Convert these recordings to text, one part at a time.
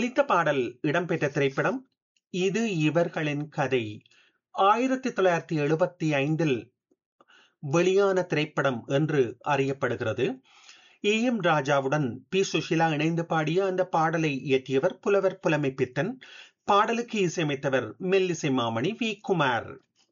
ஒலித்த பாடல் இடம்பெற்ற திரைப்படம் இது இவர்களின் கதை ஆயிரத்தி தொள்ளாயிரத்தி எழுபத்தி ஐந்தில் வெளியான திரைப்படம் என்று அறியப்படுகிறது ஏ எம் ராஜாவுடன் பி சுஷிலா இணைந்து பாடிய அந்த பாடலை இயற்றியவர் புலவர் புலமை பித்தன் பாடலுக்கு இசையமைத்தவர் மெல்லிசை மாமணி வி குமார்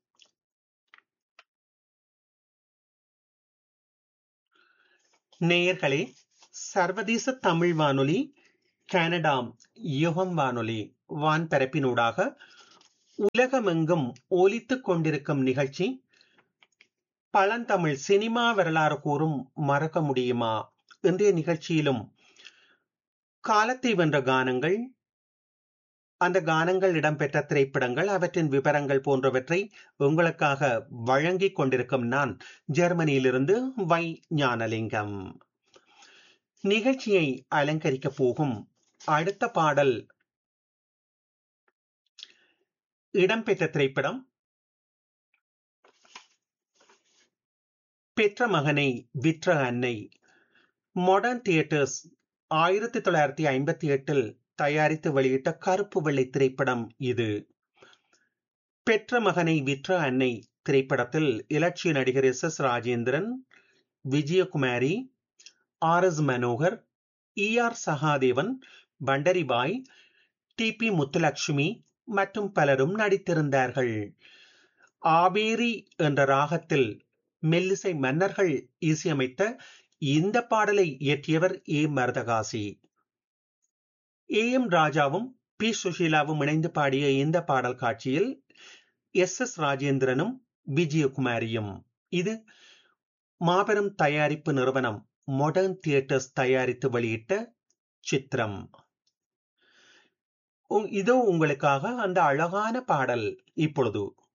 நேயர்களே சர்வதேச தமிழ் வானொலி கனடா யுகம் வானொலி வான்பரப்பினூடாக உலகமெங்கும் ஒலித்துக் கொண்டிருக்கும் நிகழ்ச்சி பழந்தமிழ் சினிமா வரலாறு கூறும் மறக்க முடியுமா இன்றைய நிகழ்ச்சியிலும் காலத்தை வென்ற கானங்கள் அந்த கானங்கள் இடம்பெற்ற திரைப்படங்கள் அவற்றின் விவரங்கள் போன்றவற்றை உங்களுக்காக வழங்கிக் கொண்டிருக்கும் நான் ஜெர்மனியிலிருந்து வை ஞானலிங்கம் நிகழ்ச்சியை அலங்கரிக்க போகும் அடுத்த பாடல் இடம்பெற்ற திரைப்படம் பெற்ற மகனை விற்ற அன்னை மாடர்ன் தியேட்டர்ஸ் ஆயிரத்தி தொள்ளாயிரத்தி ஐம்பத்தி எட்டில் தயாரித்து வெளியிட்ட கருப்பு வெள்ளை திரைப்படம் இது பெற்ற மகனை விற்ற அன்னை திரைப்படத்தில் இலட்சிய நடிகர் S S Rajendran Vijayakumari R S Manohar E R Sahadevan Pandaribai T P Muthulakshmi மற்றும் பலரும் நடித்திருந்தார்கள் ஆபேரி என்ற ராகத்தில் மெல்லிசை மன்னர்கள் இசையமைத்த இந்த பாடலை இயற்றியவர் ஏ மருதகாசி ஏ எம் ராஜாவும் பி சுஷீலாவும் இணைந்து பாடிய இந்த பாடல் காட்சியில் எஸ் எஸ் ராஜேந்திரனும் விஜயகுமாரியும் இது மாபெரும் தயாரிப்பு நிறுவனம் மாடர்ன் தியேட்டர்ஸ் தயாரித்து வெளியிட்ட சித்திரம் இதோ உங்களுக்காக அந்த அழகான பாடல் இப்பொழுது